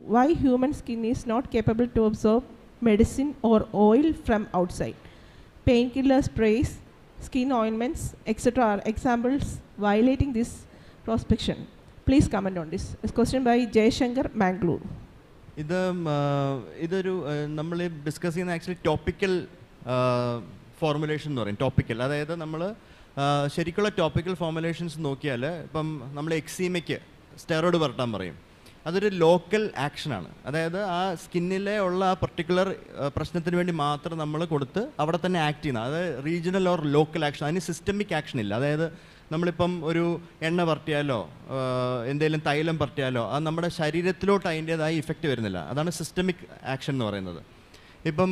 why human skin is not capable to absorb medicine or oil from outside. Painkiller sprays, skin ointments, etc. are examples violating this prospection. Please comment on this. This question by Jayashankar, Mangalore. ഇത് ആ, ഇതൊരു നമ്മൾ discuss ചെയ്യുന്ന actually topical formulation എന്ന് പറയും topical അതായത് നമ്മൾ ശരിക്കുള്ള ടോപ്പിക്കൽ ഫോർമുലേഷൻസ് നോക്കിയാൽ ഇപ്പം നമ്മൾ എക്സീമയ്ക്ക് സ്റ്റെറോയിഡ് പുരട്ടാൻ പറയും അതൊരു ലോക്കൽ ആക്ഷനാണ് അതായത് ആ സ്കിന്നിലെ ഉള്ള ആ പർട്ടിക്കുലർ പ്രശ്നത്തിന് വേണ്ടി മാത്രം നമ്മൾ കൊടുത്ത് അവിടെ തന്നെ ആക്ട് ചെയ്യുന്നത് അത് റീജിയണൽ ഓർ ലോക്കൽ ആക്ഷൻ അതിന് സിസ്റ്റമിക് ആക്ഷൻ ഇല്ല അതായത് നമ്മളിപ്പം ഒരു എണ്ണ പറട്ടിയാലോ എന്തെങ്കിലും തൈലം പറട്ടിയാലോ അത് നമ്മുടെ ശരീരത്തിലോട്ട് അതിൻ്റേതായ ഇഫക്റ്റ് വരുന്നില്ല അതാണ് സിസ്റ്റമിക് ആക്ഷൻ എന്ന് പറയുന്നത് ഇപ്പം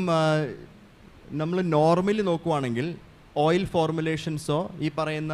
നമ്മൾ നോർമലി നോക്കുവാണെങ്കിൽ ഓയിൽ ഫോർമുലേഷൻസോ ഈ പറയുന്ന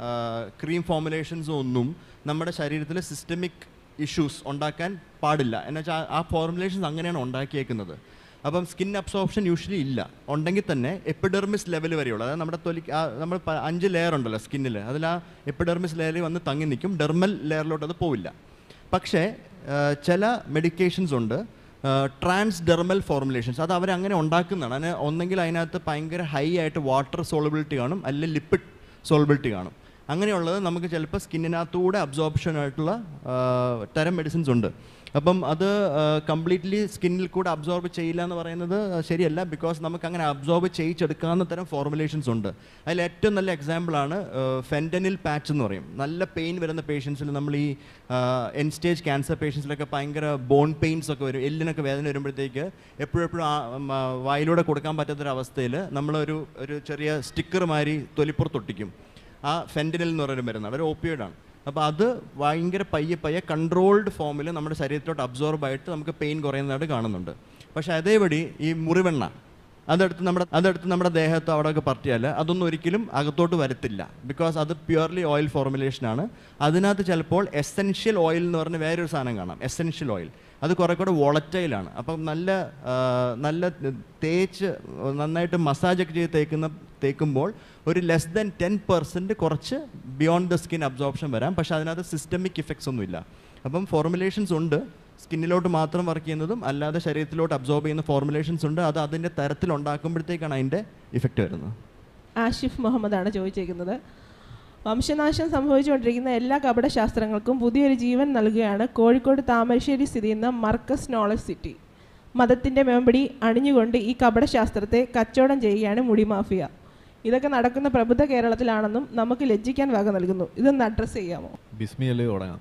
ക്രീം ഫോർമുലേഷൻസോ ഒന്നും നമ്മുടെ ശരീരത്തിൽ സിസ്റ്റമിക് ഇഷ്യൂസ് ഉണ്ടാക്കാൻ പാടില്ല എന്നുവെച്ചാൽ ആ ഫോർമുലേഷൻസ് അങ്ങനെയാണ് ഉണ്ടാക്കിയേക്കുന്നത് അപ്പം സ്കിൻ അബ്സോർപ്ഷൻ യൂഷ്വലി ഇല്ല ഉണ്ടെങ്കിൽ തന്നെ എപ്പിഡെർമിസ് ലെവൽ വരെയുള്ളൂ അതായത് നമ്മുടെ തൊലി ആ നമ്മൾ പ- അഞ്ച് ലെയർ ഉണ്ടല്ലോ സ്കിന്നിൽ അതിൽ ആ എപ്പിഡെർമിസ് ലെയറിൽ വന്ന് തങ്ങി നിൽക്കും ഡെർമൽ ലെയറിലോട്ട് അത് പോവില്ല പക്ഷേ ആ, ചില മെഡിക്കേഷൻസ് ഉണ്ട് ട്രാൻസ് ഡെർമൽ ഫോർമുലേഷൻസ് അത് അവരങ്ങനെ ഉണ്ടാക്കുന്നതാണ് അതിന് ഒന്നെങ്കിൽ അതിനകത്ത് ഭയങ്കര ഹൈ ആയിട്ട് വാട്ടർ സോളബിലിറ്റി കാണും അല്ലെങ്കിൽ ലിപ്പിഡ് സോളബിലിറ്റി കാണും അങ്ങനെയുള്ളത് നമുക്ക് ചിലപ്പോൾ സ്കിന്നിനകത്തൂടെ അബ്സോർപ്ഷൻ ആയിട്ടുള്ള ആ, തരം മെഡിസിൻസ് ഉണ്ട് അപ്പം അത് കംപ്ലീറ്റ്ലി സ്കിന്നിൽ കൂടെ അബ്സോർബ് ചെയ്യില്ല എന്ന് പറയുന്നത് ശരിയല്ല ബിക്കോസ് നമുക്ക് അങ്ങനെ അബ്സോർബ് ചെയ്യിച്ചെടുക്കാവുന്ന തരം ഫോർമുലേഷൻസ് ഉണ്ട് അതിൽ ഏറ്റവും നല്ല എക്സാമ്പിളാണ് ഫെൻറ്റനിൽ പാച്ച് എന്ന് പറയും നല്ല പെയിൻ വരുന്ന പേഷ്യൻസിൽ നമ്മൾ ഈ എൻ സ്റ്റേജ് ക്യാൻസർ പേഷ്യൻസിലൊക്കെ ഭയങ്കര ബോൺ പെയിൻസ് ഒക്കെ വരും എല്ലിനൊക്കെ വേദന വരുമ്പോഴത്തേക്ക് എപ്പോഴെപ്പോഴും ആ ഉം, ആ, വായിലൂടെ കൊടുക്കാൻ പറ്റാത്തൊരവസ്ഥയിൽ നമ്മളൊരു ഒരു ചെറിയ സ്റ്റിക്കർ മാതിരി തൊലിപ്പുറത്തൊട്ടിക്കും ആ ഫെൻറ്റനിൽ എന്ന് പറയുന്ന മരുന്നാണ് ഒരു ഓപ്പിയോയിഡാണ് അപ്പോൾ അത് ഭയങ്കര പയ്യെ പയ്യെ കൺട്രോൾഡ് ഫോമിൽ നമ്മുടെ ശരീരത്തിലോട്ട് അബ്സോർബ് ആയിട്ട് നമുക്ക് പെയിൻ കുറയുന്നതായിട്ട് കാണുന്നുണ്ട് പക്ഷേ അതേപടി ഈ മുറിവെണ്ണ അതെടുത്ത് നമ്മുടെ അതെടുത്ത് നമ്മുടെ ദേഹത്ത് അവിടെയൊക്കെ പറട്ടിയാൽ അതൊന്നും ഒരിക്കലും അകത്തോട്ട് വരത്തില്ല ബിക്കോസ് അത് പ്യുവർലി ഓയിൽ ഫോർമുലേഷനാണ് അതിനകത്ത് ചിലപ്പോൾ എസെൻഷ്യൽ ഓയിൽ എന്ന് പറഞ്ഞ വേറൊരു സാധനം കാണാം എസെൻഷ്യൽ ഓയിൽ അത് കുറെ കൂടെ വോളറ്റൈലാണ് അപ്പം നല്ല ആ, നല്ല തേച്ച് നന്നായിട്ട് മസാജൊക്കെ ചെയ്ത് തേക്കുന്ന തേക്കുമ്പോൾ ഒരു ലെസ് ദൻ ടെൻ പെർസെൻറ്റ് കുറച്ച് ബിയോണ്ട് ദ സ്കിൻ അബ്സോർപ്ഷൻ വരാം പക്ഷേ അതിനകത്ത് സിസ്റ്റമിക് ഇഫക്ട്സ് ഒന്നുമില്ല അപ്പം ഫോർമുലേഷൻസ് ഉണ്ട് സ്കിന്നിലോട്ട് മാത്രം വർക്ക് ചെയ്യുന്നതും അല്ലാതെ ശരീരത്തിലോട്ട് അബ്സോർബ് ചെയ്യുന്ന ഫോർമുലേഷൻസ് ഉണ്ട് അത് അതിൻ്റെ തരത്തിൽ ഉണ്ടാക്കുമ്പോഴത്തേക്കാണ് അതിൻ്റെ ഇഫക്റ്റ് വരുന്നത് ആഷിഫ് മുഹമ്മദാണ് ചോദിച്ചേക്കുന്നത് വംശനാശം സംഭവിച്ചുകൊണ്ടിരിക്കുന്ന എല്ലാ കപടശാസ്ത്രങ്ങൾക്കും പുതിയൊരു ജീവൻ നൽകുകയാണ് കോഴിക്കോട് താമരശ്ശേരി സ്ഥിതി ചെയ്യുന്ന മർക്കസ് നോളജ് സിറ്റി മതത്തിൻ്റെ മേമ്പടി അണിഞ്ഞുകൊണ്ട് ഈ കപടശാസ്ത്രത്തെ കച്ചവടം ചെയ്യുകയാണ് മുടി മാഫിയ ഇതൊക്കെ നടക്കുന്ന പ്രബുദ്ധ കേരളത്തിലാണെന്നും നമുക്ക് ലജ്ജിക്കാൻ വക നൽകുന്നു ഇതൊന്ന് അഡ്രസ്സ് ചെയ്യാമോ ബിസ്മിയല്ലേ തുടങ്ങാം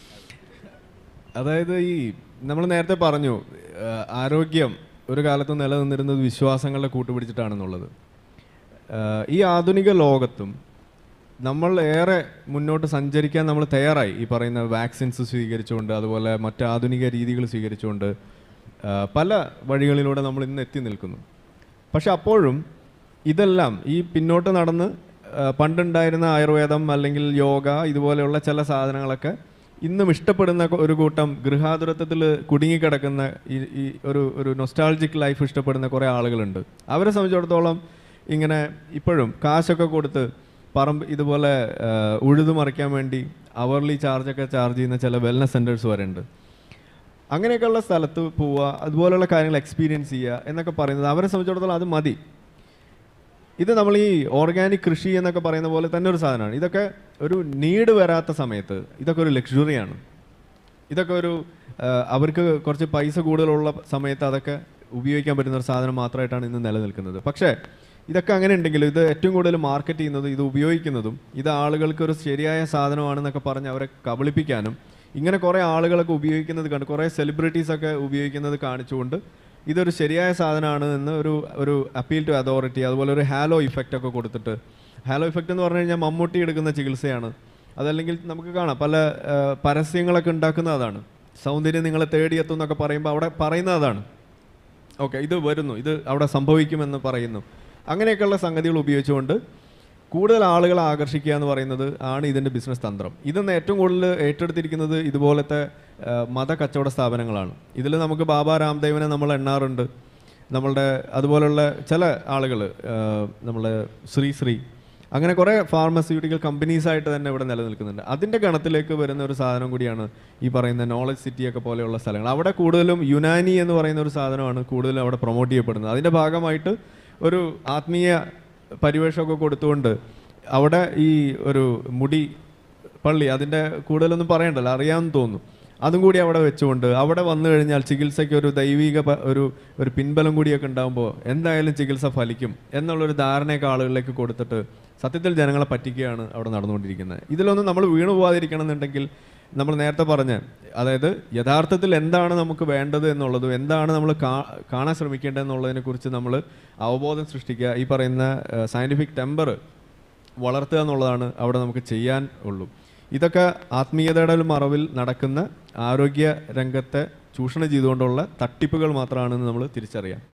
അതായത് ഈ നമ്മൾ നേരത്തെ പറഞ്ഞു ആ, ആരോഗ്യം ഒരു കാലത്ത് നിലനിന്നിരുന്നത് വിശ്വാസങ്ങളുടെ കൂട്ടുപിടിച്ചിട്ടാണെന്നുള്ളത് ആ, ഈ ആധുനിക ലോകത്തും നമ്മൾ ഏറെ മുന്നോട്ട് സഞ്ചരിക്കാൻ നമ്മൾ തയ്യാറായി ഈ പറയുന്ന വാക്സിൻസ് സ്വീകരിച്ചുകൊണ്ട് അതുപോലെ മറ്റ് ആധുനിക രീതികൾ സ്വീകരിച്ചുകൊണ്ട് ആ, പല വഴികളിലൂടെ നമ്മൾ ഇന്ന് എത്തി നിൽക്കുന്നു പക്ഷെ അപ്പോഴും ഇതെല്ലാം ഈ പിന്നോട്ട് നടന്ന് ആ, പണ്ടുണ്ടായിരുന്ന ആയുർവേദം അല്ലെങ്കിൽ യോഗ ഇതുപോലെയുള്ള ചില സാധനങ്ങളൊക്കെ ഇന്നും ഇഷ്ടപ്പെടുന്ന കൊ- ഒരു കൂട്ടം ഗൃഹാതുരത്വത്തിൽ കുടുങ്ങിക്കിടക്കുന്ന ഈ ഈ ഒരു ഒരു നൊസ്റ്റാൾജിക് ലൈഫ് ഇഷ്ടപ്പെടുന്ന കുറേ ആളുകളുണ്ട് അവരെ സംബന്ധിച്ചിടത്തോളം ഇങ്ങനെ ഇപ്പോഴും കാശൊക്കെ കൊടുത്ത് പറമ്പ് ഇതുപോലെ ആ, ഉഴുതുമറിക്കാൻ വേണ്ടി അവർലി ചാർജൊക്കെ ചാർജ് ചെയ്യുന്ന ചില വെൽനസ് സെൻറ്റേഴ്സ് വരെ ഉണ്ട് അങ്ങനെയൊക്കെയുള്ള സ്ഥലത്ത് പോവുക അതുപോലെയുള്ള കാര്യങ്ങൾ എക്സ്പീരിയൻസ് ചെയ്യുക എന്നൊക്കെ പറയുന്നത് അവരെ സംബന്ധിച്ചിടത്തോളം അത് മതി ഇത് നമ്മൾ ഈ ഓർഗാനിക് കൃഷി എന്നൊക്കെ പറയുന്ന പോലെ തന്നെ ഒരു സാധനമാണ് ഇതൊക്കെ ഒരു നീഡ് വരാത്ത സമയത്ത് ഇതൊക്കെ ഒരു ലക്ഷറിയാണ് ഇതൊക്കെ ഒരു ആ, അവർക്ക് കുറച്ച് പൈസ കൂടുതലുള്ള സമയത്ത് അതൊക്കെ ഉപയോഗിക്കാൻ പറ്റുന്ന ഒരു സാധനം മാത്രമായിട്ടാണ് ഇന്ന് നിലനിൽക്കുന്നത് പക്ഷേ ഇതൊക്കെ അങ്ങനെ ഉണ്ടെങ്കിലും ഇത് ഏറ്റവും കൂടുതൽ മാർക്കറ്റ് ചെയ്യുന്നതും ഇത് ഉപയോഗിക്കുന്നതും ഇത് ആളുകൾക്ക് ഒരു ശരിയായ സാധനമാണെന്നൊക്കെ പറഞ്ഞ് അവരെ കബളിപ്പിക്കാനും ഇങ്ങനെ കുറേ ആളുകളൊക്കെ ഉപയോഗിക്കുന്നത് കണ്ട് കുറേ സെലിബ്രിറ്റീസ് ഒക്കെ ഉപയോഗിക്കുന്നത് കാണിച്ചുകൊണ്ട് ഇതൊരു ശരിയായ സാധനമാണ് എന്ന് ഒരു ഒരു അപ്പീൽ ടു അതോറിറ്റി അതുപോലെ ഒരു ഹാലോ ഇഫക്റ്റ് ഒക്കെ കൊടുത്തിട്ട് ഹാലോ ഇഫക്റ്റ് എന്ന് പറഞ്ഞു കഴിഞ്ഞാൽ മമ്മൂട്ടി എടുക്കുന്ന ചികിത്സയാണ് അതല്ലെങ്കിൽ നമുക്ക് കാണാം പല ആ, പരസ്യങ്ങളൊക്കെ ഉണ്ടാക്കുന്ന അതാണ് സൗന്ദര്യം നിങ്ങളെ തേടിയെത്തും എന്നൊക്കെ പറയുമ്പോൾ അവിടെ പറയുന്നത് അതാണ് ഓക്കെ ഇത് വരുന്നു ഇത് അവിടെ സംഭവിക്കുമെന്ന് പറയുന്നു അങ്ങനെയൊക്കെയുള്ള സംഗതികൾ ഉപയോഗിച്ചുകൊണ്ട് കൂടുതൽ ആളുകളെ ആകർഷിക്കുക എന്ന് പറയുന്നത് ആണ് ഇതിൻ്റെ ബിസിനസ് തന്ത്രം ഇതെന്ന് ഏറ്റവും കൂടുതൽ ഏറ്റെടുത്തിരിക്കുന്നത് ഇതുപോലത്തെ ആ, മത കച്ചവട സ്ഥാപനങ്ങളാണ് ഇതിൽ നമുക്ക് ബാബ രാംദേവിനെ നമ്മൾ എണ്ണാറുണ്ട് നമ്മളുടെ അതുപോലുള്ള ചില ആളുകൾ നമ്മളെ ശ്രീ ശ്രീ അങ്ങനെ കുറേ ഫാർമസ്യൂട്ടിക്കൽ കമ്പനീസ് ആയിട്ട് തന്നെ ഇവിടെ നിലനിൽക്കുന്നുണ്ട് അതിൻ്റെ ഗണത്തിലേക്ക് വരുന്ന ഒരു സാധനം കൂടിയാണ് ഈ പറയുന്ന നോളജ് സിറ്റി ഒക്കെ പോലെയുള്ള സ്ഥലങ്ങൾ അവിടെ കൂടുതലും യുനാനി എന്ന് പറയുന്ന ഒരു സാധനമാണ് കൂടുതലും അവിടെ പ്രൊമോട്ട് ചെയ്യപ്പെടുന്നത് അതിൻ്റെ ഭാഗമായിട്ട് ഒരു ആത്മീയ പരിവേഷമൊക്കെ കൊടുത്തുകൊണ്ട് അവിടെ ഈ ഒരു മുടി പള്ളി അതിൻ്റെ കൂടുതലൊന്നും പറയണ്ടല്ലോ അറിയാമെന്ന് തോന്നുന്നു അതും കൂടി അവിടെ വെച്ചുകൊണ്ട് അവിടെ വന്നു കഴിഞ്ഞാൽ ചികിത്സയ്ക്ക് ഒരു ദൈവിക പ- ഒരു ഒരു പിൻബലം കൂടിയൊക്കെ ഉണ്ടാകുമ്പോൾ എന്തായാലും ചികിത്സ ഫലിക്കും എന്നുള്ളൊരു ധാരണയൊക്കെ ആളുകളിലേക്ക് കൊടുത്തിട്ട് സത്യത്തിൽ ജനങ്ങളെ പറ്റിക്കുകയാണ് അവിടെ നടന്നുകൊണ്ടിരിക്കുന്നത് ഇതിലൊന്നും നമ്മൾ വീണു പോകാതിരിക്കണം എന്നുണ്ടെങ്കിൽ നമ്മൾ നേരത്തെ പറഞ്ഞ അതായത് യഥാർത്ഥത്തിൽ എന്താണ് നമുക്ക് വേണ്ടത് എന്നുള്ളതും എന്താണ് നമ്മൾ കാണാൻ ശ്രമിക്കേണ്ടത് എന്നുള്ളതിനെ കുറിച്ച് നമ്മൾ അവബോധം സൃഷ്ടിക്കുക ഈ പറയുന്ന സയൻറ്റിഫിക് ടെമ്പർ വളർത്തുക എന്നുള്ളതാണ് അവിടെ നമുക്ക് ചെയ്യാൻ ഉള്ളൂ ഇതൊക്കെ ആത്മീയതയുടെ മറവിൽ നടക്കുന്ന ആരോഗ്യ രംഗത്തെ ചൂഷണം ചെയ്തുകൊണ്ടുള്ള തട്ടിപ്പുകൾ മാത്രമാണെന്ന് നമ്മൾ തിരിച്ചറിയാം